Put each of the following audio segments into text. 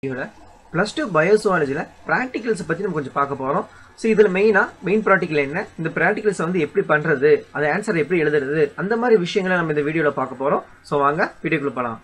இதோட plus two பயோசுவாலஜியில் ப்ராக்டிகல்ஸை பற்றி நம்ம கொஞ்சம் பார்க்க போகிறோம் ஸோ இதில் மெயினாக மெயின் ப்ராக்டிக்கல் என்ன இந்த ப்ராக்டிகல்ஸை வந்து எப்படி பண்ணுறது அதை ஆன்சர் எப்படி எழுதுறது அந்த மாதிரி விஷயங்களை நம்ம இந்த வீடியோவில் பார்க்க போகிறோம் ஸோ வாங்க வீடியோக்குள்ள போகலாம்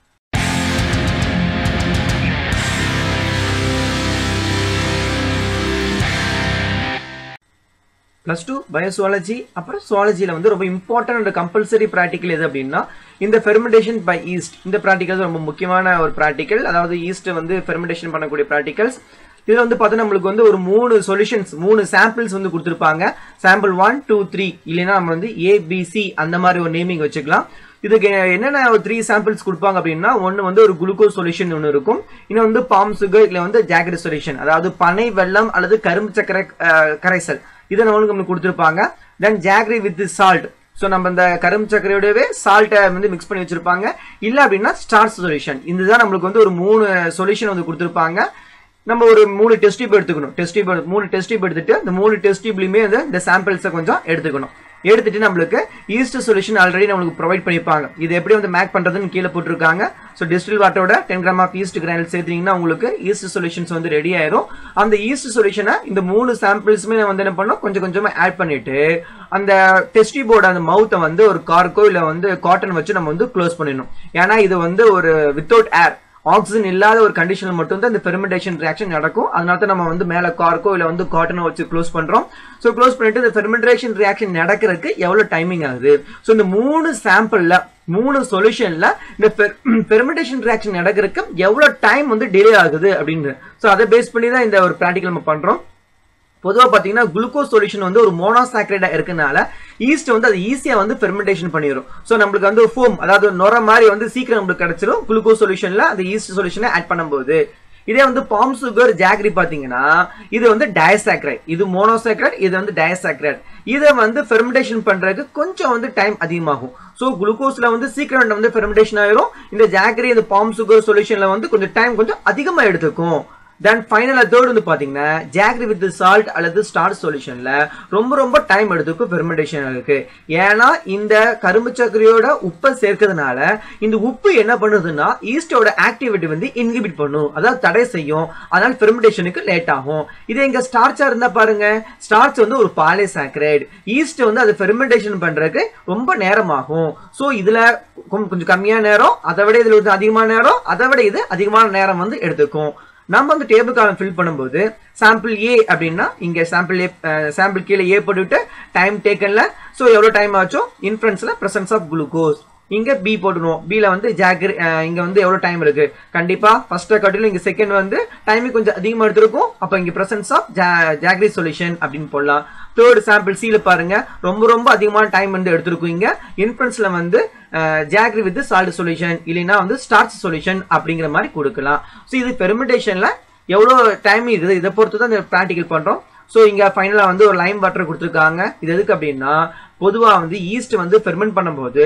ப்ளஸ் டூ பயோசுவாலஜி அப்புறம் சுவாலஜியில் வந்து ரொம்ப இம்பார்ட்டன்ட் அண்ட் கம்பல்சரி ப்ராக்டிக்கல் எது அப்படின்னா இந்த ஃபெர்மெண்டேஷன் பை ஈஸ்ட் இந்த ப்ராக்டிகல்ஸ் ரொம்ப முக்கியமான ஒரு ப்ராக்டிக்கல் அதாவது ஈஸ்ட் வந்து ஃபெர்மெண்டேஷன் பண்ணக்கூடிய ப்ராக்டிகல்ஸ் இதில் வந்து பார்த்தா நம்மளுக்கு வந்து ஒரு மூணு சொல்யூஷன்ஸ் மூணு சாம்பிள்ஸ் வந்து கொடுத்துருப்பாங்க சாம்பிள் ஒன் டூ த்ரீ இல்லைன்னா நம்ம வந்து ஏபிசி அந்த மாதிரி ஒரு நேமிங் வச்சுக்கலாம் இதுக்கு என்னென்ன ஒரு த்ரீ சாம்பிள்ஸ் கொடுப்பாங்க அப்படின்னா ஒன்று வந்து ஒரு குளுக்கோஸ் சொல்யூஷன் ஒன்று இருக்கும் இன்னும் வந்து பாம் சுகர் இல்லை வந்து ஜாக்கெட் சொல்யூஷன் அதாவது பனை வெள்ளம் அல்லது கரும்பு சக்கரை அஹ், கரைசல் இதை நம்மளுக்கு நம்மளுக்கு கொடுத்துருப்பாங்க then jaggery with salt so நம்ம இந்த கரும்பு சர்க்கரையோடவே சால்ட்டை வந்து மிக்ஸ் பண்ணி வச்சிருப்பாங்க இல்லை அப்படின்னா ஸ்டார்ச் சொல்யூஷன் இதுதான் நம்மளுக்கு வந்து ஒரு மூணு சொல்யூஷன் வந்து கொடுத்துருப்பாங்க நம்ம ஒரு மூணு டெஸ்ட் டியூப் எடுத்துக்கணும் டெஸ்ட் டியூப் மூணு டெஸ்ட் டியூப் எடுத்துட்டு இந்த மூணு டெஸ்ட் டியூப்லையுமே வந்து இந்த சாம்பிள்ஸை கொஞ்சம் எடுத்துக்கணும் எடுத்துட்டு நம்மளுக்கு ஈஸ்ட் சொல்யூஷன் ஆல்ரெடி நம்மளுக்கு ப்ரொவைட் பண்ணியிருப்பாங்க இது எப்படி வந்து மேக் பண்றதுன்னு கீழே போட்டிருக்காங்க ஸோ டிஸ்டில் வாட்டரோட ten gram of yeast granule சேர்த்தீங்கன்னா உங்களுக்கு ஈஸ்ட் சொல்யூஷன்ஸ் வந்து ரெடி ஆயிரும் அந்த ஈஸ்ட் சொல்யூஷனை இந்த மூணு சாம்பிள்ஸுமே வந்து என்ன பண்ணோம் கொஞ்சம் கொஞ்சமா ஆட் பண்ணிட்டு அந்த டெஸ்டி போர்டு அந்த மவுத்தை வந்து ஒரு கார்க்கோ இல்லை வந்து காட்டன் வச்சு நம்ம வந்து க்ளோஸ் பண்ணிடணும் ஏன்னா இது வந்து ஒரு வித்தவுட் ஏர் ஆக்சிஜன் இல்லாத ஒரு கண்டிஷனில் மட்டும் தான் இந்த ஃபெர்மெண்டேஷன் ரியாக்ஷன் நடக்கும் அதனால தான் நம்ம வந்து மேலே கார்க்கோ இல்லை வந்து காட்டனோ வச்சு க்ளோஸ் பண்ணுறோம் ஸோ க்ளோஸ் பண்ணிட்டு இந்த ஃபெர்மெண்டேஷன் ரியாக்ஷன் நடக்கிறதுக்கு எவ்வளோ டைமிங் ஆகுது ஸோ இந்த மூணு சாம்பிளில் மூணு சொல்யூஷன்ல இந்த ஃபெர்மெண்டேஷன் ரியாக்ஷன் நடக்கிறதுக்கு எவ்வளோ டைம் வந்து டிலே ஆகுது அப்படின்னு ஸோ அதை பேஸ் பண்ணி தான் இந்த ஒரு ப்ராக்டிகல் நம்ம பண்ணுறோம் பொதுவாக பார்த்தீங்கன்னா குளுக்கோஸ் சொல்யூஷன் வந்து ஒரு மோனோசாக்ரைடா இருக்கனால ஈஸ்ட் வந்து அது ஈஸியாக வந்து ஃபெர்மெண்டேஷன் பண்ணிடும் ஸோ நம்மளுக்கு வந்து ஃபோம் அதாவது நுர மாதிரி வந்து சீக்கிரம் நம்மளுக்கு கிடைச்சிரும் குளுக்கோஸ் சொல்யூஷன்ல அந்த ஈஸ்ட் சொல்யூஷனை ஆட் பண்ணும்போது இதே வந்து பாம் சுகர் ஜாக்ரி பார்த்தீங்கன்னா இது வந்து டயசாக்ரைட் இது மோனோசாக்ரைட் இது வந்து டயசாக்ரைட் இதை வந்து ஃபெர்மெண்டேஷன் பண்றதுக்கு கொஞ்சம் வந்து டைம் அதிகமாகும் ஸோ குளுக்கோஸ்ல வந்து சீக்கிரம் வந்து ஃபெர்மெண்டேஷன் ஆயிரும் இந்த ஜாக்ரி இந்த பாம் சுகர் சொல்யூஷன்ல வந்து கொஞ்சம் டைம் கொஞ்சம் அதிகமாக எடுத்துக்கும் தென் ஃபைனலாக தேர்ட் வந்து பார்த்தீங்கன்னா ஜாக்ரி வித் சால்ட் அல்லது ஸ்டார் சொல்யூஷனில் ரொம்ப ரொம்ப டைம் எடுத்துக்கும் ஃபெர்மெண்டேஷன் இருக்கு ஏன்னா இந்த கரும்பு சர்க்கரையோட உப்பை சேர்க்கறதுனால இந்த உப்பு என்ன பண்ணுதுன்னா ஈஸ்டோட ஆக்டிவிட்டி வந்து இன்ஹிபிட் பண்ணும் அதாவது தடை செய்யும் அதனால ஃபெர்மெண்டேஷனுக்கு லேட் ஆகும் இதே இங்க ஸ்டார்ச்சா இருந்தா பாருங்க ஸ்டார்ச் வந்து ஒரு பாலிசாக்ரைடு ஈஸ்ட் வந்து அது ஃபெர்மெண்டேஷன் பண்றதுக்கு ரொம்ப நேரம் ஆகும் ஸோ இதுல கொஞ்சம் கொஞ்சம் கம்மியான நேரம் அதை விட இதுல வந்து அதிகமான நேரம் அதை விட இது அதிகமான நேரம் வந்து எடுத்துக்கும் நம்ம அந்த டேபிள் காலம் ஃபில் பண்ணும்போது சாம்பிள் ஏ அப்படின்னா இங்க சாம்பிள் ஏ சாம்பிள் கீழே ஏ போட்டுவிட்டு டைம் டேக்கன்ல ஸோ எவ்வளோ டைம் ஆச்சோ இன்ஃபரன்ஸ்ல பிரசன்ஸ் ஆஃப் குளுக்கோஸ் இங்க பி போட்டுருவோம் பில வந்து ஜாகரி இங்க வந்து எவ்வளவு டைம் இருக்கு கண்டிப்பா ஃபர்ஸ்ட் காட்டிலும் இங்க செகண்ட் வந்து டைமிங் கொஞ்சம் அதிகமா எடுத்திருக்கும் அப்ப இங்க பிரசன்ஸ் ஆஃப் ஜாகரி சொல்யூஷன் அப்படின்னு போடலாம் தேர்ட் சாம்பிள் சில பாருங்க ரொம்ப ரொம்ப அதிகமான டைம் வந்து எடுத்திருக்கும் இங்க இன்ஃபரன்ஸ்ல வந்து ஜாக்ரி வித் சால்ட் சொல்யூஷன் இல்லைன்னா வந்து ஸ்டார்ச் சொல்யூஷன் அப்படிங்கிற மாதிரி கொடுக்கலாம் ஸோ இது பெர்மிடேஷன்ல எவ்வளோ டைம் இருக்குது இதை பொறுத்து தான் இந்த ப்ராக்டிக்கல் பண்றோம் ஸோ இங்க ஃபைனலா வந்து ஒரு லைம் வாட்டர் கொடுத்துருக்காங்க இது எதுக்கு அப்படின்னா பொதுவா வந்து ஈஸ்ட் வந்து ஃபெர்மெண்ட் பண்ணும்போது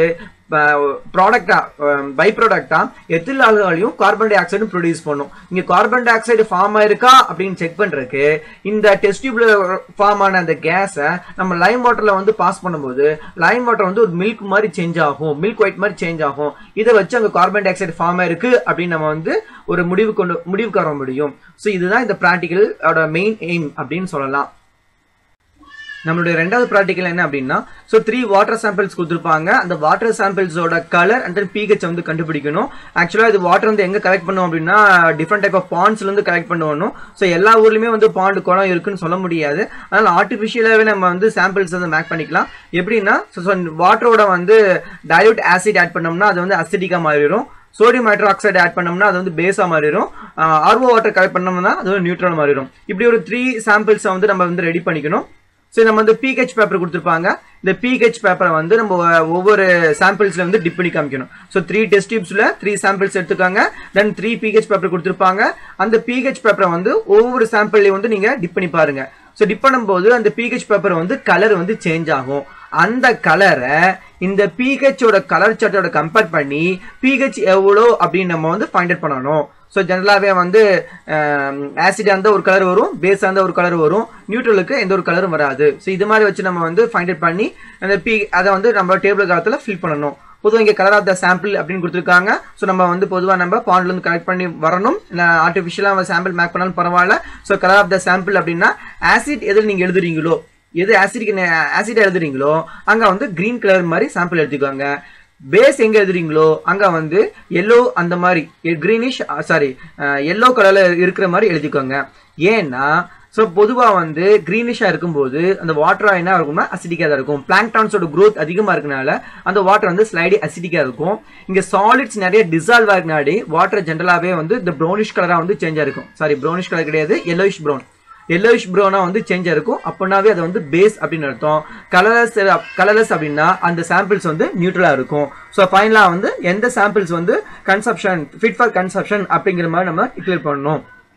ப்ராடக்டா பை ப்ராடக்டா எத்தில் ஆல்கஹாலையும் கார்பன் டை ஆக்சைடும் ப்ரொடியூஸ் பண்ணும் இங்க கார்பன் டை ஆக்சைடு ஃபார்ம் ஆயிருக்கா அப்படின்னு செக் பண்றதுக்கு இந்த டெஸ்ட் டியூப்ல ஃபார்ம் ஆன அந்த கேஸை நம்ம லைம் வாட்டர்ல வந்து பாஸ் பண்ணும்போது லைம் வாட்டர் வந்து ஒரு மில்க் மாதிரி சேஞ்ச் ஆகும் மில்க் ஒயிட் மாதிரி சேஞ்ச் ஆகும் இதை வச்சு அங்க கார்பன் டை ஆக்சைடு ஃபார்ம் ஆயிருக்கு அப்படின்னு நம்ம வந்து ஒரு முடிவு கொண்டு முடிவுக்கு வர முடியும் ஸோ இதுதான் இந்த ப்ராக்டிக்கல் மெயின் எய்ம் அப்படின்னு சொல்லலாம் நம்மளுடைய ரெண்டாவது ப்ராக்டிக்கல் என்ன அப்படின்னா ஸோ த்ரீ வாட்டர் சாம்பிள்ஸ் கொடுத்துருப்பாங்க அந்த வாட்டர் சாம்பிள்ஸோட கலர் அண்ட் தென் பிஹெச் வந்து கண்டுபிடிக்கணும் ஆக்சுவலாக இது வாட்டர் வந்து எங்கே கலெக்ட் பண்ணுவோம் அப்படின்னா டிஃப்ரெண்ட் டைப் ஆஃப் பாண்ட்ஸ்லேருந்து கலெக்ட் பண்ணுவோம் ஸோ எல்லா ஊர்லேயுமே வந்து பாண்டு குளம் இருக்குன்னு சொல்ல முடியாது அதனால் ஆர்டிஃபிஷியலாகவே நம்ம வந்து சாம்பிள்ஸ் வந்து மேக் பண்ணிக்கலாம் எப்படின்னா ஸோ வாட்டரோட வந்து டைல்யூட் ஆசிட் ஆட் பண்ணோம்னா அது வந்து அசிடிக்காக மாறிடும் சோடியம் ஹைட்ராக்சைடு ஆட் பண்ணோம்னா அது வந்து பேஸாக மாறிடும் ஆர்வோ வாட்டர் கலெக்ட் பண்ணோம்னா அது வந்து நியூட்ரல் மாறிடும் இப்படி ஒரு த்ரீ சாம்பிள்ஸை வந்து நம்ம வந்து ரெடி பண்ணிக்கணும் ஸோ நம்ம வந்து பிஹெச் பேப்பர் கொடுத்துருப்பாங்க இந்த பிஹெச் பேப்பரை வந்து நம்ம ஒவ்வொரு சாம்பிள்ஸ்ல வந்து டிப் பண்ணி காமிக்கணும் ஸோ த்ரீ டெஸ்ட் டியூப்ஸ்ல த்ரீ சாம்பிள்ஸ் எடுத்துக்காங்க தென் த்ரீ பிஹெச் பேப்பர் கொடுத்துருப்பாங்க அந்த பிஹெச் பேப்பரை வந்து ஒவ்வொரு சாம்பிள்லையும் வந்து நீங்க டிப் பண்ணி பாருங்க ஸோ டிப் பண்ணும்போது அந்த பிஹெச் பேப்பர் வந்து கலர் வந்து சேஞ்ச் ஆகும் அந்த கலரை இந்த பிஹெச்சோட கலர் சார்ட்டோட கம்பேர் பண்ணி பிஹெச் எவ்வளோ அப்படின்னு நம்ம வந்து ஃபைண்ட் அவுட் பண்ணணும் ஸோ ஜென்ரலாகவே வந்து ஆசிடாக இருந்தால் ஒரு கலர் வரும் பேஸாக இருந்தால் ஒரு கலர் வரும் நியூட்ரலுக்கு எந்த ஒரு கலரும் வராது ஸோ இது மாதிரி வச்சு நம்ம வந்து ஃபைண்ட் அவுட் பண்ணி அந்த பி அதை வந்து நம்ம டேபிள் காலத்தில் ஃபில் பண்ணணும் பொதுவாக இங்கே கலர் ஆஃப் த சாம்பிள் அப்படின்னு கொடுத்துருக்காங்க ஸோ நம்ம வந்து பொதுவாக நம்ம பாண்ட்ல இருந்து கலெக்ட் பண்ணி வரணும் இல்லை ஆர்டிஃபிஷியலாக சாம்பிள் மேக் பண்ணாலும் பரவாயில்ல so colour of the sample அப்படின்னா ஆசிட் எதில் நீங்கள் எழுதுறீங்களோ எது ஆசிட் ஆசிட் எழுதுறீங்களோ அங்கே வந்து கிரீன் கலர் மாதிரி சாம்பிள் எடுத்துக்கோங்க பேஸ் எங்க எழுதுறீங்களோ அங்க வந்து எல்லோ அந்த மாதிரி கிரீனிஷ் சாரி எல்லோ கலர்ல இருக்கிற மாதிரி எழுதிக்கோங்க ஏன்னா ஸோ பொதுவாக வந்து க்ரீனிஷாக இருக்கும்போது அந்த வாட்டர் என்ன இருக்கும்னா அசிடிக்காக தான் இருக்கும் பிளாங்டான்ஸோட growth அதிகமாக இருக்கனால அந்த வாட்டர் வந்து ஸ்லைடி அசிடிக்காக இருக்கும் இங்கே சாலிட்ஸ் நிறைய டிசால்வ் ஆகினாடி வாட்டர் ஜென்ரலாகவே வந்து இந்த ப்ரௌனிஷ் கலராக வந்து சேஞ்சாக இருக்கும் சாரி ப்ரௌனிஷ் கலர் கிடையாது yellowish ப்ரௌன் எல்லோயிஷ் ப்ரௌனா வந்து சேஞ்ச் இருக்கும் அப்படின்னாவே அது வந்து பேஸ் அப்படின்னு அர்த்தம் கலர்லெஸ் கலர்லெஸ் அப்படின்னா அந்த சாம்பிள்ஸ் வந்து நியூட்ரலா இருக்கும் ஸோ ஃபைனலாக வந்து எந்த சாம்பிள்ஸ் வந்து கன்சப்ஷன் ஃபிட் ஃபார் கன்சப்ஷன் அப்படிங்கிற மாதிரி நம்ம டிக்ளேர் பண்ணணும்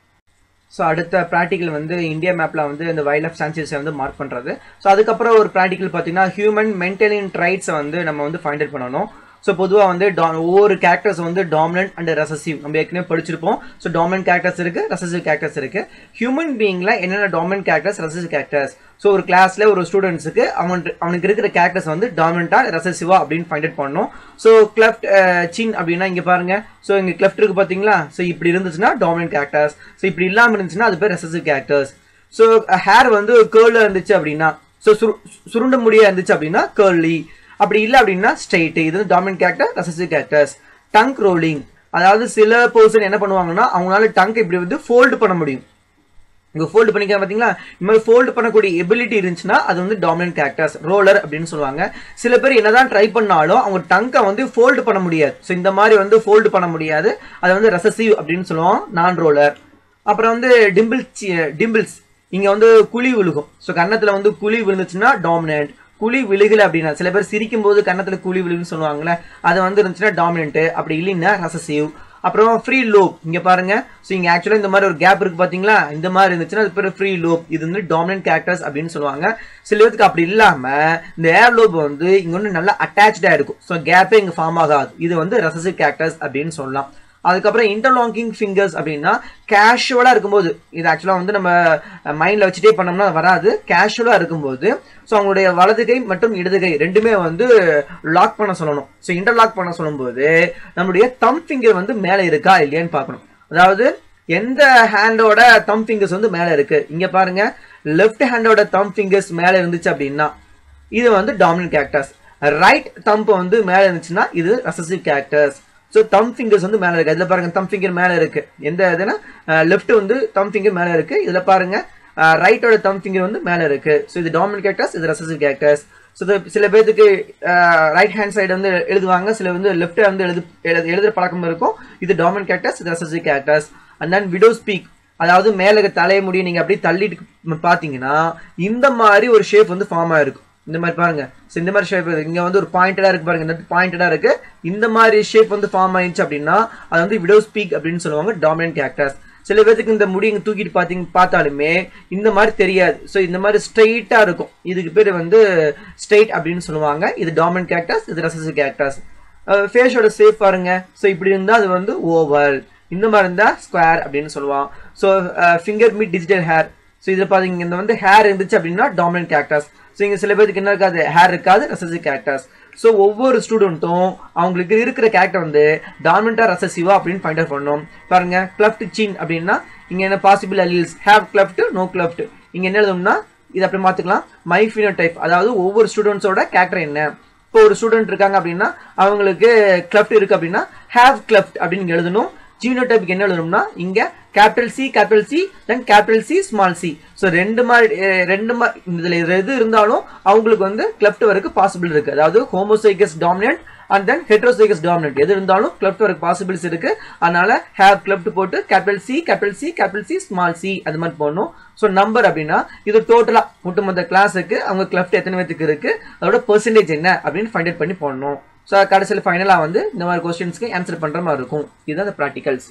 ஸோ அடுத்த ப்ராக்டிக்கல் வந்து இந்தியா மேப்பில் வந்து இந்த வைல்ட் லைஃப் சான்சஸை வந்து மார்க் பண்ணுறது ஸோ அதுக்கப்புறம் ஒரு ப்ராக்டிக்கல் பார்த்தீங்கன்னா ஹியூமன் மென்டலின் ட்ரைட்ஸை வந்து நம்ம வந்து ஃபைண்ட் அவுட் பண்ணணும் ஸோ பொதுவாக வந்து டா ஒவ்வொரு கேரக்டர்ஸ் வந்து டாமினன்ட் அண்ட் ரெசசிவ் நம்ம ஏற்கனவே படிச்சிருப்போம் ஸோ டாமினன்ட் கேரக்டர்ஸ் இருக்கு ரெசசிவ் கேரக்டர்ஸ் இருக்கு ஹியூமன் பீயிங்ல என்னென்ன dominant characters recessive characters so ஒரு கிளாஸ்ல ஒரு ஸ்டூடெண்ட்ஸுக்கு அவன் அவனுக்கு இருக்கிற கேரக்டர்ஸ் வந்து டாமினண்டா ரெசசிவா அப்படின்னு ஃபைண்ட் அவுட் பண்ணணும் ஸோ கிளஃப்ட் சின் அப்படின்னா இங்க பாருங்க ஸோ இங்க கிளஃப்ட் இருக்கு பாத்தீங்களா ஸோ இப்படி இருந்துச்சுன்னா டாமினன்ட் கேரக்டர்ஸ் ஸோ இப்படி இல்லாம இருந்துச்சுன்னா அது பேர் ரெசசிவ் கேரக்டர்ஸ் ஸோ ஹேர் வந்து கேர்ல இருந்துச்சு அப்படின்னா ஸோ சுருண்ட முடியா இருந்துச்சு அப்படின்னா கேர்லி அப்படி இல்லை அப்படின்னா ஸ்ட்ரெயிட் இது வந்து dominant character recessive characters tongue rolling அதாவது சில பர்சன் என்ன பண்ணுவாங்கன்னா அவங்களால டங்க் இப்படி வந்து ஃபோல்டு பண்ண முடியும் இங்க ஃபோல்டு பண்ணிக்க பாத்தீங்களா இந்த மாதிரி ஃபோல்டு பண்ணக்கூடிய எபிலிட்டி இருந்துச்சுன்னா அது வந்து டாமினன்ட் கேரக்டர்ஸ் ரோலர் அப்படின்னு சொல்லுவாங்க சில பேர் என்னதான் ட்ரை பண்ணாலும் அவங்க டங்கை வந்து ஃபோல்டு பண்ண முடியாது ஸோ இந்த மாதிரி வந்து ஃபோல்டு பண்ண முடியாது அதை வந்து ரெசசிவ் அப்படின்னு சொல்லுவோம் நான் ரோலர் அப்புறம் வந்து டிம்பிள் டிம்பிள்ஸ் இங்க வந்து குழி விழுகும் ஸோ கன்னத்துல வந்து குழி விழுந்துச்சுன்னா டாமினன்ட் குழி விழுகல அப்படின்னா சில பேர் சிரிக்கும் போது கன்னத்துல குழி விழுகுன்னு சொல்லுவாங்கல்ல அது வந்து இருந்துச்சுன்னா டாமினன்ட் அப்படி இல்லைன்னா ரெசசிவ் அப்புறம் ஃப்ரீ லோப் இங்க பாருங்க ஸோ இங்க ஆக்சுவலா இந்த மாதிரி ஒரு கேப் இருக்கு பாத்தீங்களா இந்த மாதிரி இருந்துச்சுன்னா அது பேர் ஃப்ரீ லோப் இது வந்து டாமினன்ட் கேரக்டர்ஸ் அப்படின்னு சொல்லுவாங்க சில பேருக்கு அப்படி இல்லாம இந்த ஏர் லோப் வந்து இங்க வந்து நல்லா அட்டாச்சா இருக்கும் ஸோ கேப்பே இங்க ஃபார்ம் ஆகாது இது வந்து ரெசசிவ் கேரக்டர்ஸ் அப்படின்னு சொல்லலாம் அதுக்கப்புறம் இன்டர்லாங்கிங் ஃபிங்கர்ஸ் அப்படின்னா கேஷுவலா இருக்கும்போது இது ஆக்சுவலா வந்து நம்ம மைண்ட்ல வச்சுட்டே பண்ணோம்னா வராது கேஷுவலா இருக்கும்போது ஸோ அவங்களுடைய வலது கை மற்றும் இடது கை ரெண்டுமே வந்து லாக் பண்ண சொல்லணும் ஸோ இன்டர்லாக் பண்ண சொல்லும்போது நம்மளுடைய தம் ஃபிங்கர் வந்து மேலே இருக்கா இல்லையான்னு பார்க்கணும் அதாவது எந்த ஹேண்டோட தம் ஃபிங்கர்ஸ் வந்து மேலே இருக்கு இங்க பாருங்க லெஃப்ட் ஹேண்டோட தம் ஃபிங்கர்ஸ் மேலே இருந்துச்சு அப்படின்னா இது வந்து டாமினன்ட் கேரக்டர்ஸ் ரைட் தம்ப் வந்து மேலே இருந்துச்சுன்னா இது recessive characters so thumb fingers வந்து மேலே இருக்கு இதில் பாருங்க தம் ஃபிங்கர் மேலே இருக்கு எந்த இதுனா லெஃப்ட் வந்து தம் ஃபிங்கர் மேலே இருக்கு இதில் பாருங்க ரைட்டோட தம் ஃபிங்கர் வந்து மேலே இருக்கு ஸோ இது டாமினன்ட் கேரக்டர்ஸ் இது ரெசசிவ் கேரக்டர்ஸ் ஸோ சில பேர்த்துக்கு ரைட் ஹேண்ட் சைடு வந்து எழுதுவாங்க சில வந்து லெஃப்ட் வந்து எழுது எழுது எழுதுற பழக்கம் இருக்கும் இது டாமினன்ட் கேரக்டர்ஸ் இது recessive characters and then widow's peak அதாவது மேலே தலைய முடியும் நீங்க அப்படியே தள்ளிட்டு பாத்தீங்கன்னா இந்த மாதிரி ஒரு ஷேப் வந்து ஃபார்ம் ஆயிருக்கும் இந்த மாதிரி பாருங்க ஸோ இந்த மாதிரி ஷேப் இங்க வந்து ஒரு பாயிண்டடா இருக்கு பாருங்க இந்த பாயிண்டடா இருக்கு இந்த மாதிரி ஷேப் வந்து ஃபார்ம் ஆயிடுச்சு அப்படின்னா அது வந்து விடோ ஸ்பீக் அப்படின்னு சொல்லுவாங்க டாமினன்ட் கேரக்டர்ஸ் சில பேருக்கு இந்த முடி இங்க தூக்கிட்டு பாத்தீங்க பார்த்தாலுமே இந்த மாதிரி தெரியாது ஸோ இந்த மாதிரி ஸ்ட்ரைட்டா இருக்கும் இதுக்கு பேர் வந்து ஸ்ட்ரைட் அப்படின்னு சொல்லுவாங்க இது டாமினன்ட் கேரக்டர்ஸ் இது ரெசசிவ் கேரக்டர்ஸ் ஃபேஸோட ஷேப் பாருங்க ஸோ இப்படி இருந்தா அது வந்து ஓவல் இந்த மாதிரி இருந்தா ஸ்கொயர் அப்படின்னு சொல்லுவான் so finger mid digital hair so இதில் பார்த்தீங்க இந்த வந்து ஹேர் இருந்துச்சு அப்படின்னா டாமினன்ட் கேரக்டர்ஸ் ஸோ இங்கே சில பேருக்கு என்ன இருக்காது ஹேர் இருக்காது ரெசசிவ் கேரக்டர்ஸ் ஸோ ஒவ்வொரு ஸ்டூடெண்ட்டும் அவங்களுக்கு இருக்கிற கேரக்டர் வந்து டாமினண்டா ரெசசிவா அப்படின்னு ஃபைண்ட் அவுட் பண்ணணும் பாருங்க கிளப்ட் சின் அப்படின்னா இங்க என்ன possible alleles have cleft no cleft இங்க என்ன எழுதணும்னா இது அப்படி மாத்திக்கலாம் மை டைப் அதாவது ஒவ்வொரு ஸ்டூடெண்ட்ஸோட கேரக்டர் என்ன இப்போ ஒரு ஸ்டூடெண்ட் இருக்காங்க அப்படின்னா அவங்களுக்கு கிளப்ட் இருக்கு அப்படின்னா ஹேவ் கிளப்ட் அப்படின்னு எழுதணும் ஜீனோடைப்புக்கு என்ன எழுதணும்னா இங்க capital C capital C then capital C small C so ரெண்டு மாதிரி ரெண்டு மாதிரி இதுல எது இருந்தாலும் அவங்களுக்கு வந்து கிளப்ட் வரக்கு பாசிபிள் இருக்கு அதாவது homozygous dominant and then heterozygous dominant எது இருந்தாலும் கிளப்ட் வரக்கு பாசிபிள்ஸ் இருக்கு அதனால ஹேவ் கிளப்ட் போட்டு capital C capital C capital C small C அது மாதிரி போடணும் ஸோ நம்பர் அப்படின்னா இது டோட்டலா ஒட்டுமொத்த கிளாஸுக்கு அவங்க கிளப்ட் எத்தனை பேத்துக்கு இருக்கு அதோட பெர்சன்டேஜ் என்ன அப்படின்னு ஃபைண்ட் அவுட் பண்ணி போடணும் ஸோ கடைசியில் ஃபைனலாக வந்து இந்த மாதிரி கொஸ்டின்ஸ்க்கு ஆன்சர் பண்ணுற மாதிரி இருக்கும் இதுதான் அந்த ப்ராக்டிகல்ஸ்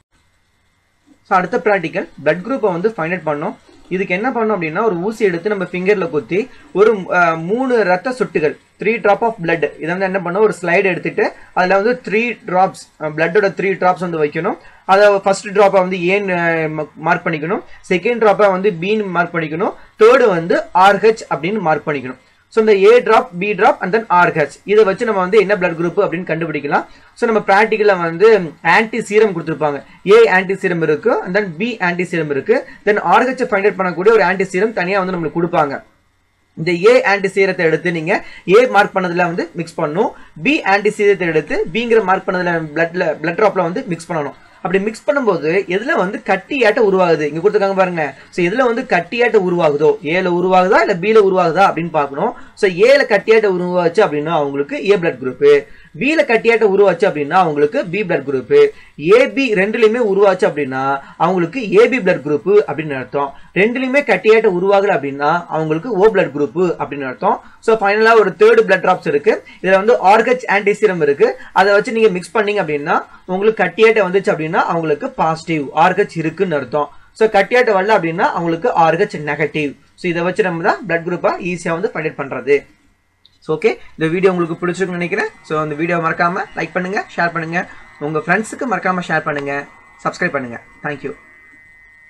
ஸோ அடுத்த ப்ராக்டிக்கல் பிளட் குரூப்பை வந்து ஃபைண்ட் அவுட் பண்ணோம் இதுக்கு என்ன பண்ணோம் அப்படின்னா ஒரு ஊசி எடுத்து நம்ம ஃபிங்கரில் குத்தி ஒரு மூணு ரத்த சொட்டுகள் த்ரீ ட்ராப் ஆஃப் பிளட் இதை வந்து என்ன பண்ணோம் ஒரு ஸ்லைடு எடுத்துட்டு அதில் வந்து த்ரீ ட்ராப்ஸ் பிளட்டோட த்ரீ ட்ராப்ஸ் வந்து வைக்கணும் அதை ஃபர்ஸ்ட் ட்ராப்பை வந்து ஏன் மார்க் பண்ணிக்கணும் செகண்ட் ட்ராப்பை வந்து பீன் மார்க் பண்ணிக்கணும் தேர்டு வந்து ஆர்ஹெச் அப்படின்னு மார்க் பண்ணிக்கணும் ஸோ இந்த A drop B drop and then Rh இதை வச்சு நம்ம வந்து என்ன பிளட் குரூப் அப்படின்னு கண்டுபிடிக்கலாம் ஸோ நம்ம ப்ராக்டிக்கலில் வந்து ஆன்டி சீரம் கொடுத்துருப்பாங்க ஏ ஆன்டி சீரம் இருக்கு and then B anti serum இருக்கு தென் ஆர்ஹெச் ஃபைண்ட் அவுட் பண்ணக்கூடிய ஒரு ஆன்டி சீரம் தனியாக வந்து நம்மளுக்கு கொடுப்பாங்க இந்த ஏ ஆன்டி சீரத்தை எடுத்து நீங்க ஏ மார்க் பண்ணதுல வந்து மிக்ஸ் பண்ணும் பி ஆன்டி சீரத்தை எடுத்து பிங்கிற மார்க் பண்ணதுல பிளட்ல பிளட் ட்ராப்ல வந்து மிக்ஸ் பண்ணணும் அப்படி மிக்ஸ் பண்ணும்போது எதுல வந்து கட்டியாட்ட உருவாகுது இங்க கொடுத்துருக்காங்க பாருங்க ஸோ எதுல வந்து கட்டியாட்ட உருவாகுதோ ஏல உருவாகுதா இல்ல பில உருவாகுதா அப்படின்னு பார்க்கணும் ஸோ ஏல கட்டியாட்ட உருவாச்சு அப்படின்னா அவங்களுக்கு ஏ பிளட் குரூப் பில கட்டியாட்ட உருவாச்சு அப்படின்னா அவங்களுக்கு பி பிளட் குரூப் ஏபி ரெண்டுலயுமே உருவாச்சு அப்படின்னா அவங்களுக்கு ஏபி பிளட் குரூப் அப்படின்னு அர்த்தம் ரெண்டுலயுமே கட்டியாட்ட உருவாகல அப்படின்னா அவங்களுக்கு ஓ பிளட் குரூப் அப்படின்னு அர்த்தம் ஸோ ஃபைனலா ஒரு தேர்ட் பிளட் ட்ராப்ஸ் இருக்கு இதுல வந்து ஆர்கச் ஆன்டிசிரம் இருக்கு அதை வச்சு நீங்க மிக்ஸ் பண்ணீங்க அப்படின்னா உங்களுக்கு கட்டியாட்ட வந்துச்சு அப்படின்னா அவங்களுக்கு பாசிட்டிவ் ஆர்கச் இருக்குன்னு அர்த்தம் ஸோ கட்டியாட்ட வரல அப்படின்னா அவங்களுக்கு ஆர்கச் நெகட்டிவ் ஸோ இதை வச்சு நம்ம தான் பிளட் குரூப்பா ஈஸியாக வந்து ஃபைண்ட் பண்றது ஸோ ஓகே இந்த வீடியோ உங்களுக்கு பிடிச்சிருக்குன்னு நினைக்கிறேன் ஸோ அந்த வீடியோ மறக்காம லைக் பண்ணுங்க ஷேர் பண்ணுங்க உங்க ஃப்ரெண்ட்ஸுக்கு மறக்காம ஷேர் பண்ணுங்க சப்ஸ்கிரைப் பண்ணுங்க தேங்க்யூ